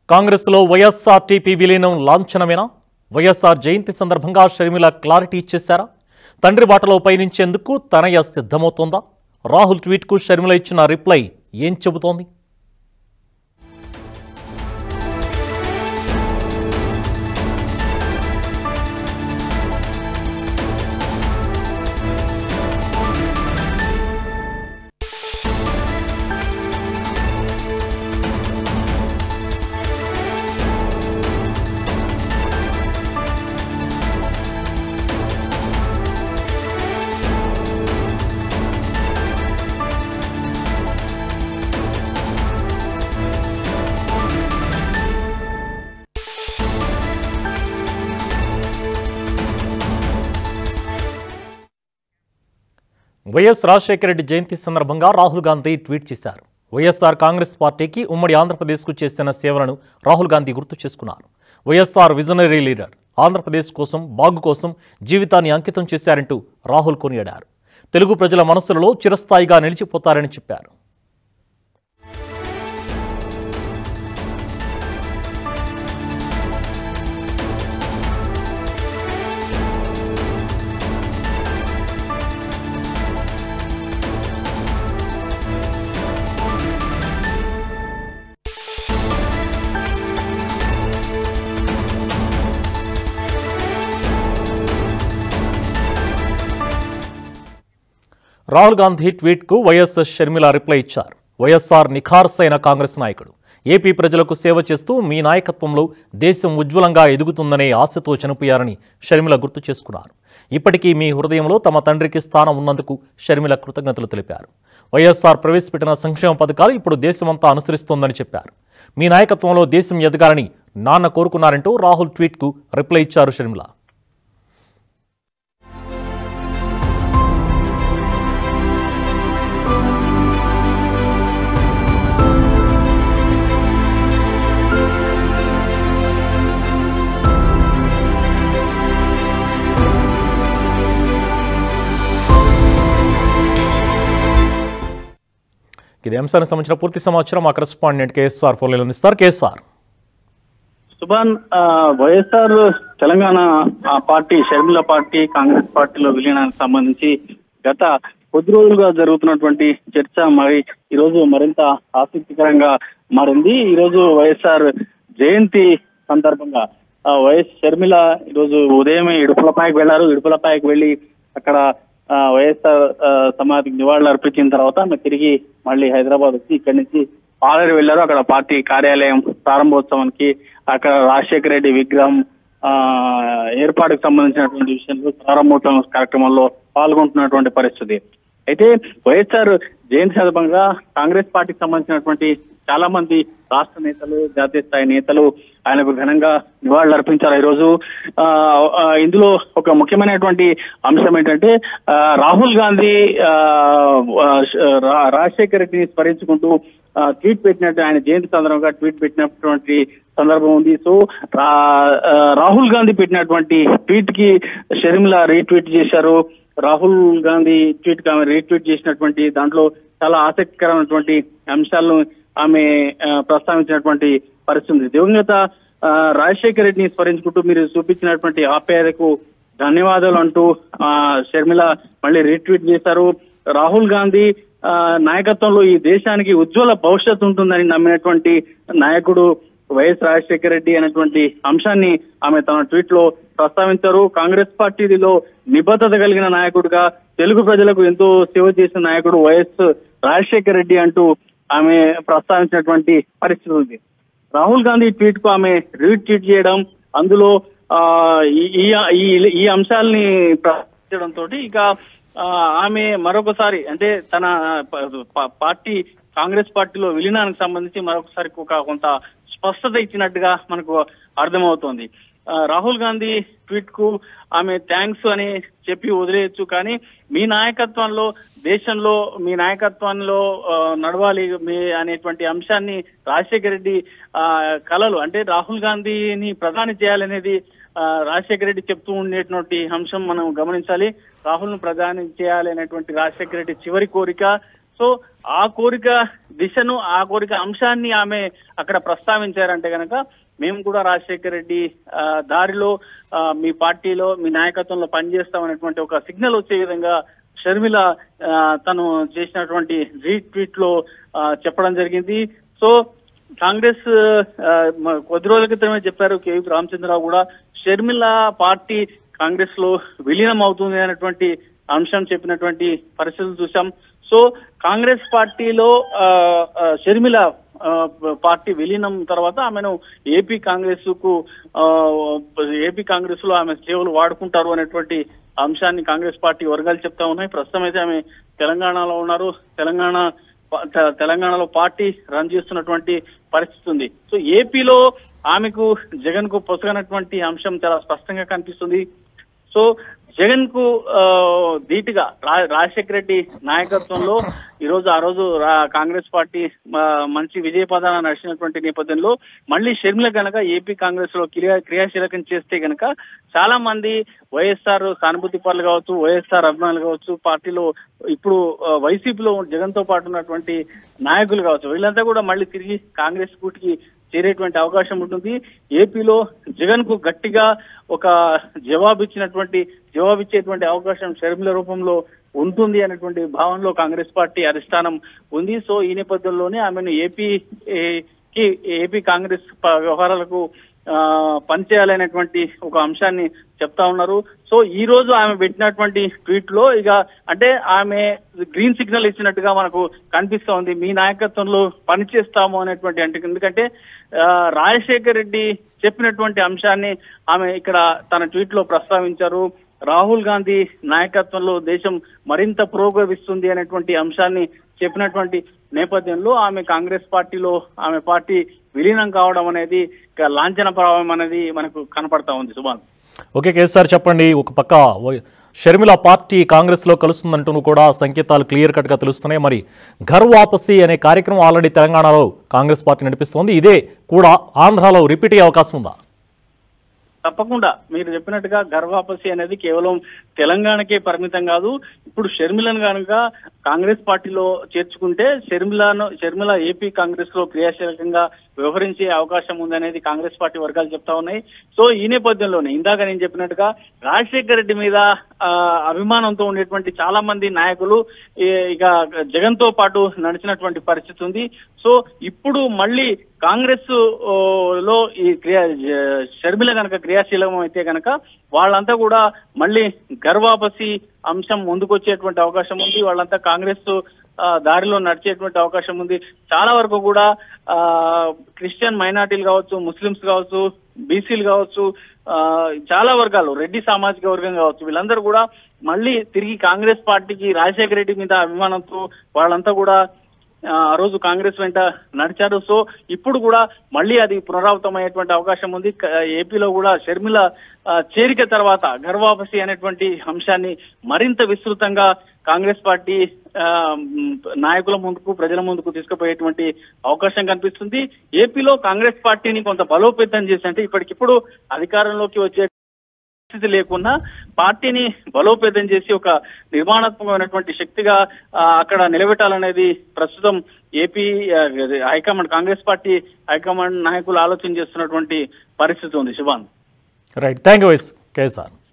కాంగ్రెస్లో వైఎస్ఆర్టీపీ విలీనం లాంఛనమేనా వైఎస్ఆర్ జయంతి సందర్భంగా షర్మిల క్లారిటీ ఇచ్చేశారా తండ్రి బాటలో పయనించేందుకు తనయ సిద్ధమవుతోందా రాహుల్ ట్వీట్కు షర్మిల ఇచ్చిన రిప్లై ఏం చెబుతోంది వైఎస్ రాజశేఖర రెడ్డి జయంతి సందర్భంగా రాహుల్ గాంధీ ట్వీట్ చేశారు వైఎస్ఆర్ కాంగ్రెస్ పార్టీకి ఉమ్మడి ఆంధ్రప్రదేశ్కు చేసిన సేవలను రాహుల్ గాంధీ గుర్తు చేసుకున్నారు వైఎస్ఆర్ విజనరీ లీడర్ ఆంధ్రప్రదేశ్ కోసం బాగు కోసం జీవితాన్ని అంకితం చేశారంటూ రాహుల్ కొనియాడారు తెలుగు ప్రజల మనస్సులలో చిరస్థాయిగా నిలిచిపోతారని చెప్పారు రాహుల్ గాంధీ ట్వీట్కు వైఎస్ షర్మిల రిప్లై ఇచ్చారు వైఎస్ఆర్ నిఖార్సైన కాంగ్రెస్ నాయకుడు ఏపీ ప్రజలకు సేవ చేస్తూ మీ నాయకత్వంలో దేశం ఉజ్వలంగా ఎదుగుతుందనే ఆశతో చనిపోయారని షర్మిల గుర్తు చేసుకున్నారు ఇప్పటికీ మీ హృదయంలో తమ తండ్రికి స్థానం ఉన్నందుకు షర్మిల కృతజ్ఞతలు తెలిపారు వైఎస్ఆర్ ప్రవేశపెట్టిన సంక్షేమ పథకాలు ఇప్పుడు దేశమంతా అనుసరిస్తోందని చెప్పారు మీ నాయకత్వంలో దేశం ఎదగాలని నాన్న కోరుకున్నారంటూ రాహుల్ ట్వీట్కు రిప్లై ఇచ్చారు షర్మిల ఇది అంశానికి సంబంధించిన పూర్తి సమాచారం మా కరెస్పాండెంట్ కేఎస్ఆర్ ఫోన్లో అందిస్తారు కేఎస్ఆర్ సుభాన్ ఆ, వైఎస్ఆర్ తెలంగాణ ఆ, పార్టీ షర్మిల పార్టీ కాంగ్రెస్ పార్టీలో విలీనానికి సంబంధించి గత కొద్ది రోజులుగా జరుగుతున్నటువంటి చర్చ మరి ఈ రోజు మరింత ఆసక్తికరంగా మారింది ఈ రోజు వైఎస్ఆర్ జయంతి సందర్భంగా ఆ, వైఎస్ షర్మిల ఈ రోజు ఉదయమే ఇడుపులపాయకు వెళ్లారు ఇడుపులపాయకు వెళ్లి అక్కడ ఆ, వైఎస్ఆర్ ఆ, సమాధికి నివాళులు అర్పించిన తర్వాత ఆమె తిరిగి మళ్ళీ హైదరాబాద్ వచ్చి ఇక్కడి నుంచి పాలరి వెళ్లారు అక్కడ పార్టీ కార్యాలయం ప్రారంభోత్సవానికి అక్కడ రాజశేఖర రెడ్డి విగ్రహం ఆ ఏర్పాటుకు సంబంధించినటువంటి విషయంలో ప్రారంభోత్సవం కార్యక్రమంలో పాల్గొంటున్నటువంటి పరిస్థితి అయితే వైఎస్ఆర్ జయంతి సందర్భంగా కాంగ్రెస్ పార్టీకి సంబంధించినటువంటి చాలా మంది రాష్ట్ర నేతలు జాతీయ స్థాయి నేతలు ఆయనకు ఘనంగా నివాళులు అర్పించారు ఈరోజు ఆ, ఆ, ఇందులో ఒక ముఖ్యమైనటువంటి అంశం ఏంటంటే ఆ, రాహుల్ గాంధీ ఆ, ఆ, రా- రాజశేఖర రెడ్డిని స్మరించుకుంటూ ఆ, ట్వీట్ పెట్టినట్టు ఆయన జయంతి సందర్భంగా ట్వీట్ పెట్టినటువంటి సందర్భం ఉంది సో రా- ఆ, రాహుల్ గాంధీ పెట్టినటువంటి ట్వీట్ కి షర్మిల రీట్వీట్ చేశారు రాహుల్ గాంధీ ట్వీట్ కి ఆమె రీట్వీట్ చేసినటువంటి దాంట్లో చాలా ఆసక్తికరమైనటువంటి అంశాలను ఆమె ఆ, ప్రస్తావించినటువంటి పరిస్థితి ఉంది దివంగత ఆ, రాజశేఖర రెడ్డిని స్మరించుకుంటూ మీరు చూపించినటువంటి ఆప్యాయతకు ధన్యవాదాలు అంటూ ఆ, షర్మిల మళ్ళీ రీట్వీట్ చేశారు రాహుల్ గాంధీ ఆ, నాయకత్వంలో ఈ దేశానికి ఉజ్వల భవిష్యత్తు ఉంటుందని నమ్మినటువంటి నాయకుడు వైఎస్ రాజశేఖర రెడ్డి అనేటువంటి అంశాన్ని ఆమె తన ట్వీట్ లో ప్రస్తావించారు కాంగ్రెస్ పార్టీలో నిబద్ధత కలిగిన నాయకుడిగా తెలుగు ప్రజలకు ఎంతో సేవ చేసిన నాయకుడు వైఎస్ రాజశేఖర రెడ్డి అంటూ ఆమె ప్రస్తావించినటువంటి పరిస్థితి ఉంది రాహుల్ గాంధీ ట్వీట్ కు ఆమె రీట్వీట్ చేయడం అందులో ఆ, ఈ- ఈ ఈ- ఈ అంశాలని ప్రస్తావించడంతో ఇక ఆ, ఆమె మరొకసారి అంటే తన ప- ప- పార్టీ కాంగ్రెస్ పార్టీలో విలీనానికి సంబంధించి మరొకసారి ఒక కొంత స్పష్టత ఇచ్చినట్టుగా మనకు అర్థమవుతోంది ఆ, రాహుల్ గాంధీ ట్వీట్ కు ఆమె థ్యాంక్స్ అని చెప్పి వదిలేయచ్చు కానీ మీ నాయకత్వంలో దేశంలో మీ నాయకత్వంలో ఆ, నడవాలి మీ అనేటువంటి అంశాన్ని రాజశేఖర రెడ్డి ఆ, కలలు అంటే రాహుల్ గాంధీని ప్రధాని చేయాలనేది ఆ, రాజశేఖర రెడ్డి చెప్తూ ఉండేటువంటి అంశం మనం గమనించాలి రాహుల్ ను ప్రధాని చేయాలి అనేటువంటి రాజశేఖర రెడ్డి చివరి కోరిక సో ఆ కోరిక దిశను ఆ కోరిక అంశాన్ని ఆమె అక్కడ ప్రస్తావించారంటే గనక మేము కూడా రాజశేఖర రెడ్డి ఆ, దారిలో ఆ, మీ పార్టీలో మీ నాయకత్వంలో పనిచేస్తామనేటువంటి ఒక సిగ్నల్ వచ్చే విధంగా షర్మిల ఆ, తను చేసినటువంటి రీట్వీట్ లో ఆ, చెప్పడం జరిగింది సో కాంగ్రెస్ ఆ, మ- కొద్ది రోజుల క్రితమే చెప్పారు కేవీ రామచంద్రరావు కూడా షర్మిల పార్టీ కాంగ్రెస్ లో విలీనం అవుతుంది అనేటువంటి అంశం చెప్పినటువంటి పరిస్థితులు చూసాం సో కాంగ్రెస్ పార్టీలో ఆ, ఆ, షర్మిల ఆ, పార్టీ విలీనం తర్వాత ఆమెను ఏపీ కాంగ్రెస్ కు ఆ, ఏపీ కాంగ్రెస్ లో ఆమె సేవలు వాడుకుంటారు అనేటువంటి అంశాన్ని కాంగ్రెస్ పార్టీ వర్గాలు చెప్తా ఉన్నాయి ప్రస్తుతం అయితే ఆమె తెలంగాణలో ఉన్నారు తెలంగాణ ప- తె- తెలంగాణలో పార్టీ రన్ చేస్తున్నటువంటి పరిస్థితి ఉంది సో ఏపీలో ఆమెకు జగన్ కు పొసగనటువంటి అంశం చాలా స్పష్టంగా కనిపిస్తుంది సో జగన్ కు ఆ, ధీటుగా రా- రాజశేఖర రెడ్డి నాయకత్వంలో ఈ రోజు ఆ రోజు రా- కాంగ్రెస్ పార్టీ ఆ, మంచి విజయ పదాన నడిచినటువంటి నేపథ్యంలో మళ్ళీ షర్మిల గనక ఏపీ కాంగ్రెస్ లో క్రియా క్రియాశీలకం చేస్తే గనక చాలా మంది వైఎస్ఆర్ సానుభూతి పరులు కావచ్చు వైఎస్ఆర్ అభిమానులు కావచ్చు పార్టీలో ఇప్పుడు ఆ, వైసీపీలో జగన్ తో పాటు ఉన్నటువంటి నాయకులు కావచ్చు వీళ్ళంతా కూడా మళ్ళీ తిరిగి కాంగ్రెస్ కూటికి చేరేటువంటి అవకాశం ఉంటుంది ఏపీలో జగన్ కు గట్టిగా ఒక జవాబు ఇచ్చినటువంటి జవాబు ఇచ్చేటువంటి అవకాశం షర్మిల రూపంలో ఉంటుంది అనేటువంటి భావనలో కాంగ్రెస్ పార్టీ అధిష్టానం ఉంది సో ఈ నేపథ్యంలోనే ఆమెను ఏపీ ఏ, కి ఏపీ కాంగ్రెస్ ప- వ్యవహారాలకు ఆ, పనిచేయాలనేటువంటి ఒక అంశాన్ని చెప్తా ఉన్నారు సో ఈ రోజు ఆమె పెట్టినటువంటి ట్వీట్ లో ఇక అంటే ఆమె గ్రీన్ సిగ్నల్ ఇచ్చినట్టుగా మనకు కనిపిస్తా ఉంది మీ నాయకత్వంలో పనిచేస్తాము అనేటువంటి అంటే ఎందుకంటే ఆ, రాజశేఖర్ రెడ్డి చెప్పినటువంటి అంశాన్ని ఆమె ఇక్కడ తన ట్వీట్ లో ప్రస్తావించారు రాహుల్ గాంధీ నాయకత్వంలో దేశం మరింత పురోగమిస్తుంది అనేటువంటి అంశాన్ని చెప్పినటువంటి నేపథ్యంలో ఆమె కాంగ్రెస్ పార్టీలో ఆమె పార్టీ విలీనం కావడం అనేది ఇక లాంఛన ప్రభావం అనేది మనకు కనపడతా ఉంది సుభాన్ ఓకే కేసీఆర్ చెప్పండి ఒక పక్క వై- షర్మిల పార్టీ కాంగ్రెస్లో కలుస్తుందంటూ కూడా సంకేతాలు క్లియర్ కట్గా తెలుస్తున్నాయి మరి ఘర్ వాపసీ అనే కార్యక్రమం ఆల్రెడీ తెలంగాణలో కాంగ్రెస్ పార్టీ నడిపిస్తోంది ఇదే కూడా ఆంధ్రాలో రిపీట్ అయ్యే అవకాశం ఉందా తప్పకుండా మీరు చెప్పినట్టుగా గర్వాపసి అనేది కేవలం తెలంగాణకే పరిమితం కాదు ఇప్పుడు షర్మిలను కనుక కాంగ్రెస్ పార్టీలో చేర్చుకుంటే షర్మిలను షర్మిల ఏపీ కాంగ్రెస్ లో క్రియాశీలకంగా వ్యవహరించే అవకాశం ఉందనేది కాంగ్రెస్ పార్టీ వర్గాలు చెప్తా ఉన్నాయి సో ఈ నేపథ్యంలోనే ఇందాక నేను చెప్పినట్టుగా రాజశేఖర రెడ్డి మీద ఆ, అభిమానంతో ఉండేటువంటి చాలా మంది నాయకులు ఈ, ఇక జగన్ తో పాటు నడిచినటువంటి పరిస్థితి ఉంది సో ఇప్పుడు మళ్ళీ కాంగ్రెస్ ఓ, లో ఈ క్రియా జ- షర్మిల గనక క్రియాశీలం అయితే గనక వాళ్ళంతా కూడా మళ్ళీ గర్వాపసి అంశం ముందుకొచ్చేటువంటి అవకాశం ఉంది వాళ్ళంతా కాంగ్రెస్ ఆ, దారిలో నడిచేటువంటి అవకాశం ఉంది చాలా వరకు కూడా ఆ క్రిస్టియన్ మైనార్టీలు కావచ్చు ముస్లిమ్స్ కావచ్చు బీసీలు కావచ్చు ఆ, చాలా వర్గాలు రెడ్డి సామాజిక వర్గం కావచ్చు వీళ్ళందరూ కూడా మళ్ళీ తిరిగి కాంగ్రెస్ పార్టీకి రాజశేఖర రెడ్డి మీద అభిమానంతో వాళ్ళంతా కూడా ఆ ఆ రోజు కాంగ్రెస్ వెంట నడిచారు సో ఇప్పుడు కూడా మళ్ళీ అది పునరావృతమయ్యేటువంటి అవకాశం ఉంది క- ఏపీలో కూడా షర్మిల ఆ, చేరిక తర్వాత గర్వాపసి అనేటువంటి అంశాన్ని మరింత విస్తృతంగా కాంగ్రెస్ పార్టీ ఆ, మ్, నాయకుల ముందుకు ప్రజల ముందుకు తీసుకుపోయేటువంటి అవకాశం కనిపిస్తుంది ఏపీలో కాంగ్రెస్ పార్టీని కొంత బలోపేతం చేసి అంటే ఇప్పటికిప్పుడు అధికారంలోకి వచ్చే పరిస్థితి లేకుండా పార్టీని బలోపేతం చేసి ఒక నిర్మాణాత్మకమైనటువంటి శక్తిగా ఆ, అక్కడ నిలబెట్టాలనేది ప్రస్తుతం ఏపీ ఆ, హైకమాండ్ కాంగ్రెస్ పార్టీ హైకమాండ్ నాయకులు ఆలోచన చేస్తున్నటువంటి పరిస్థితి ఉంది శుభాన్ రైట్ థ్యాంక్ యూ వైస్ కేఎస్ఆర్